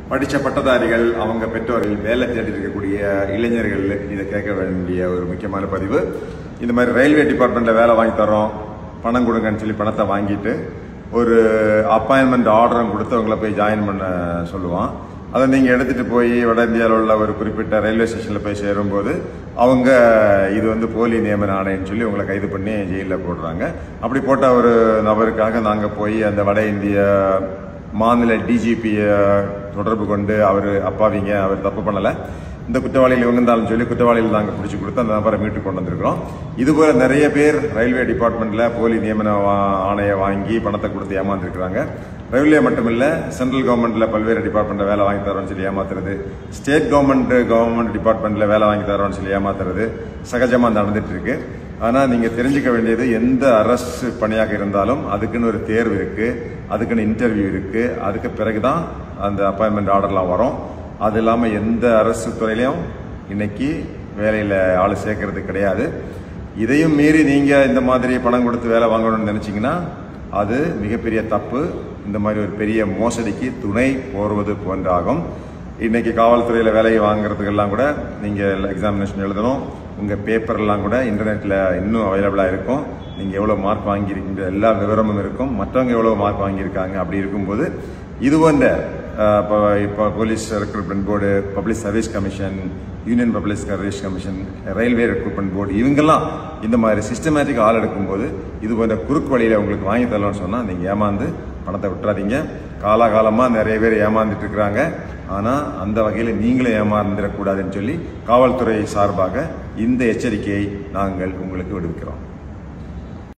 படித்த பட்டதாரிகள் அவங்க பெற்றோர்கள் வேலை தேடி இருக்கக்கூடிய இளைஞர்கள் இதை கேட்க வேண்டிய ஒரு முக்கியமான பதிவு இந்த மாதிரி ரயில்வே டிபார்ட்மெண்ட்ல வேலை வாங்கி தரோம் பணம் கொடுங்கன்னு சொல்லி பணத்தை வாங்கிட்டு ஒரு அப்பாயின்மெண்ட் ஆர்டரும் கொடுத்து அவங்கள போய் ஜாயின் பண்ண சொல்லுவான் அதை நீங்கள் எடுத்துட்டு போய் வட இந்தியாவில் உள்ள ஒரு குறிப்பிட்ட ரயில்வே ஸ்டேஷனில் போய் சேரும்போது அவங்க இது வந்து போலி நியமன ஆணைன்னு சொல்லி உங்களை கைது பண்ணி ஜெயிலில் போடுறாங்க அப்படி போட்ட ஒரு நபருக்காக நாங்கள் போய் அந்த வட இந்திய மாநில டிஜிபியை தொடர்பு கொண்டு அவர் அப்பாவிங்க அவர் தப்பு பண்ணலை இந்த குற்றவாளிகள் இவங்க இருந்தாலும் சொல்லி குற்றவாளிகள் நாங்கள் பிடிச்சி கொடுத்து அந்த நபரை மீட்டு கொண்டு வந்திருக்கிறோம் இதுபோல நிறைய பேர் ரயில்வே டிபார்ட்மெண்ட்ல போலி நியமன வா- ஆணையை வாங்கி பணத்தை கொடுத்து ஏமாந்துருக்கிறாங்க ரயில்வே மட்டுமில்ல சென்ட்ரல் கவர்மெண்ட்ல பல்வேறு டிபார்ட்மெண்ட்ல வேலை வாங்கி தரோம்னு சொல்லி ஏமாத்துறது ஸ்டேட் கவர்மெண்ட் கவர்மெண்ட் டிபார்ட்மெண்ட்ல வேலை வாங்கி தரோம்னு சொல்லி ஏமாத்துறது சகஜமா நடந்துட்டு இருக்கு ஆனா நீங்க தெரிஞ்சுக்க வேண்டியது எந்த அரசு பணியாக இருந்தாலும் அதுக்குன்னு ஒரு தேர்வு இருக்கு அதுக்குன்னு இன்டர்வியூ இருக்கு அதுக்கு பிறகுதான் அந்த அப்பாயின்மெண்ட் ஆர்டர்லாம் வரும் அது இல்லாம எந்த அரசு துறையிலையும் இன்னைக்கு வேலையில ஆள் சேர்க்கறது கிடையாது இதையும் மீறி நீங்க இந்த மாதிரி பணம் கொடுத்து வேலை வாங்கணும்னு நினைச்சீங்கன்னா அது மிகப்பெரிய தப்பு இந்த மாதிரி ஒரு பெரிய மோசடிக்கு துணை போர்வது போன்றாகும் இன்னைக்கு காவல்துறையில வேலையை வாங்குறதுக்கெல்லாம் கூட நீங்க எக்ஸாமினேஷன் எழுதணும் உங்க பேப்பர் எல்லாம் கூட இன்டர்நெட்ல இன்னும் அவைலபிளா இருக்கும் நீங்க எவ்வளவு மார்க் வாங்கியிருக்கீங்க எல்லா விவரமும் இருக்கும் மற்றவங்க எவ்வளவு மார்க் வாங்கியிருக்காங்க அப்படி இருக்கும்போது இது போன்ற அஹ், இப்போ இப்போ police recruitment board public service commission union public service commission railway recruitment board இவங்கெல்லாம் இந்த மாதிரி சிஸ்டமேட்டிக் ஆள் எடுக்கும்போது இது போன்ற குறுக்கு வழியில உங்களுக்கு வாங்கி தரலாம்னு சொன்னா நீங்க ஏமாந்து பணத்தை விட்டுறாதீங்க காலாகாலமா நிறைய பேர் ஏமாந்துட்டு இருக்கிறாங்க ஆனா அந்த வகையில நீங்களும் ஏமாந்துடக்கூடாதுன்னு சொல்லி காவல்துறை சார்பாக இந்த எச்சரிக்கையை நாங்கள் உங்களுக்கு விடுவிக்கிறோம்